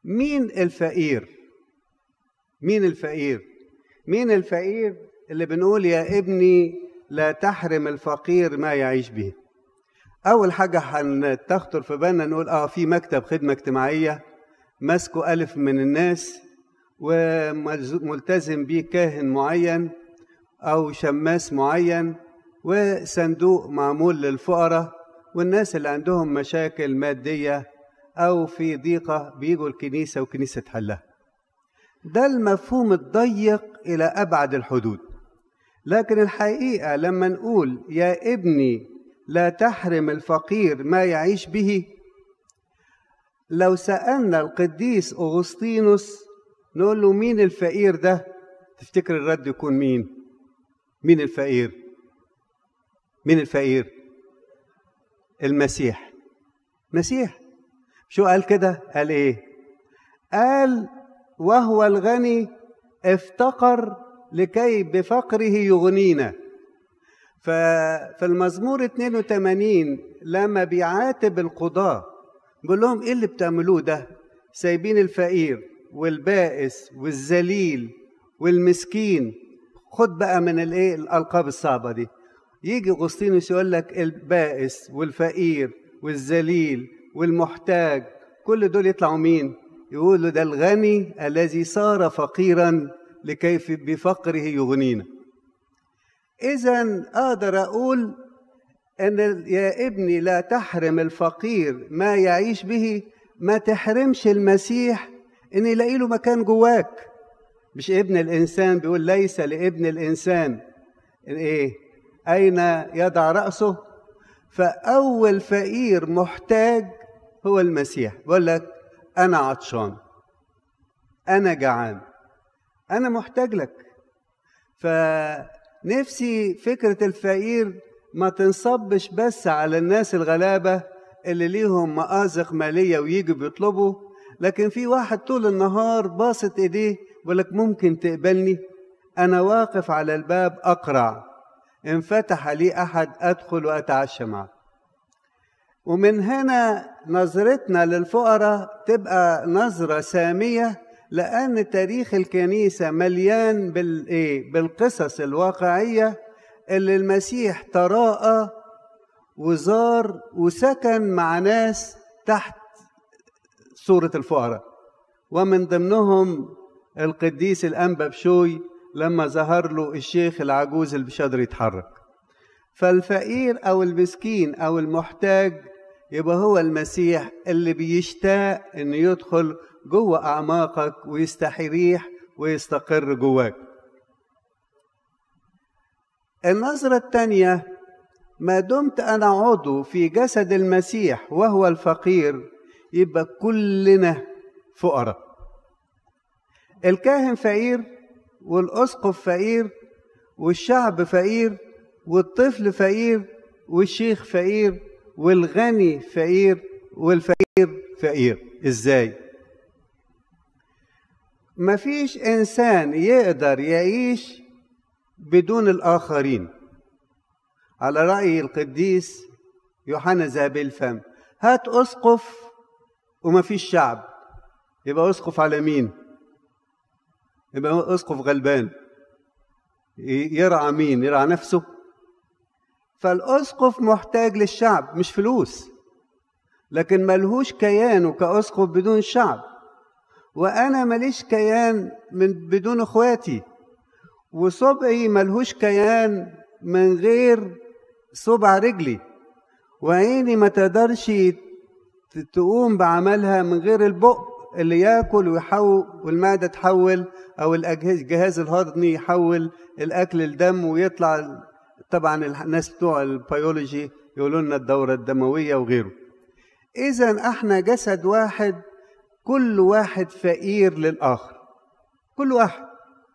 مين الفقير مين الفقير مين الفقير اللي بنقول يا ابني لا تحرم الفقير ما يعيش به اول حاجه هتخطر في بالنا نقول اه في مكتب خدمه اجتماعيه ماسكه الف من الناس وملتزم بيه كاهن معين او شماس معين وصندوق معمول للفقراء والناس اللي عندهم مشاكل ماديه او في ضيقه بيجوا الكنيسه والكنيسه تحلها ده المفهوم الضيق الى ابعد الحدود لكن الحقيقه لما نقول يا ابني لا تحرم الفقير ما يعيش به لو سالنا القديس اغسطينوس نقول له مين الفقير ده تفتكر الرد يكون مين مين الفقير مين الفقير المسيح مسيح شو قال كده قال ايه قال وهو الغني افتقر لكي بفقره يغنينا ففي المزمور 82 لما بيعاتب القضاة بيقول لهم ايه اللي بتعملوه ده سايبين الفقير والبائس والذليل والمسكين خد بقى من الايه الالقاب الصعبه دي يجي اغسطينوس يقول لك البائس والفقير والذليل والمحتاج كل دول يطلعوا مين يقولوا ده الغني الذي صار فقيرا لكي بفقره يغنينا اذا اقدر اقول ان يا ابني لا تحرم الفقير ما يعيش به ما تحرمش المسيح ان يلاقي له مكان جواك مش ابن الانسان بيقول ليس لابن الانسان ايه اين يضع راسه فاول فقير محتاج هو المسيح بيقول لك انا عطشان انا جعان انا محتاج لك فنفسي فكره الفقير ما تنصبش بس على الناس الغلابه اللي ليهم مآزق ماليه ويجوا بيطلبوا لكن في واحد طول النهار باسط ايديه بيقول لك ممكن تقبلني انا واقف على الباب اقرع ان فتح لي احد ادخل واتعشى معه ومن هنا نظرتنا للفقراء تبقى نظرة سامية لأن تاريخ الكنيسة مليان بالإيه؟ بالقصص الواقعية اللي المسيح تراءى وزار وسكن مع ناس تحت صورة الفقراء ومن ضمنهم القديس الأنبا بشوي لما ظهر له الشيخ العجوز اللي مش قادر يتحرك فالفقير أو المسكين أو المحتاج يبقى هو المسيح اللي بيشتاق انه يدخل جوه اعماقك ويستريح ويستقر جواك النظرة الثانية ما دمت أنا عضو في جسد المسيح وهو الفقير يبقى كلنا فقراء الكاهن فقير والأسقف فقير والشعب فقير والطفل فقير والشيخ فقير والغني فقير والفقير فقير ازاي مفيش انسان يقدر يعيش بدون الاخرين على راي القديس يوحنا ذهب الفم هات اسقف ومفيش شعب يبقى اسقف على مين يبقى اسقف غلبان يرعى مين يرعى نفسه فالاسقف محتاج للشعب مش فلوس لكن ملهوش كيانه كاسقف بدون شعب وانا ماليش كيان من بدون اخواتي وصبعي ملهوش كيان من غير صبع رجلي وعيني ما تقدرش تقوم بعملها من غير البق اللي ياكل ويحول والمعده تحول او الجهاز الهضمي يحول الاكل لدم ويطلع طبعا الناس بتوع البيولوجي يقولوا لنا الدورة الدموية وغيره إذا احنا جسد واحد كل واحد فقير للآخر كل واحد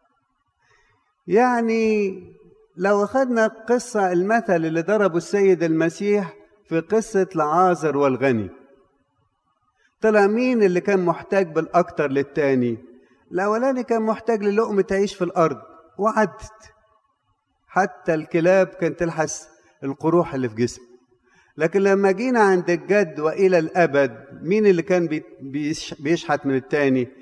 يعني لو أخذنا قصة المثل اللي ضربه السيد المسيح في قصة لعازر والغني طلع مين اللي كان محتاج بالأكتر للتاني الأولاني كان محتاج للقمة تعيش في الأرض وعدت حتى الكلاب كانت تلحس القروح اللي في جسمه لكن لما جينا عند الجد والى الابد مين اللي كان بي- بيش- بيشحت من التاني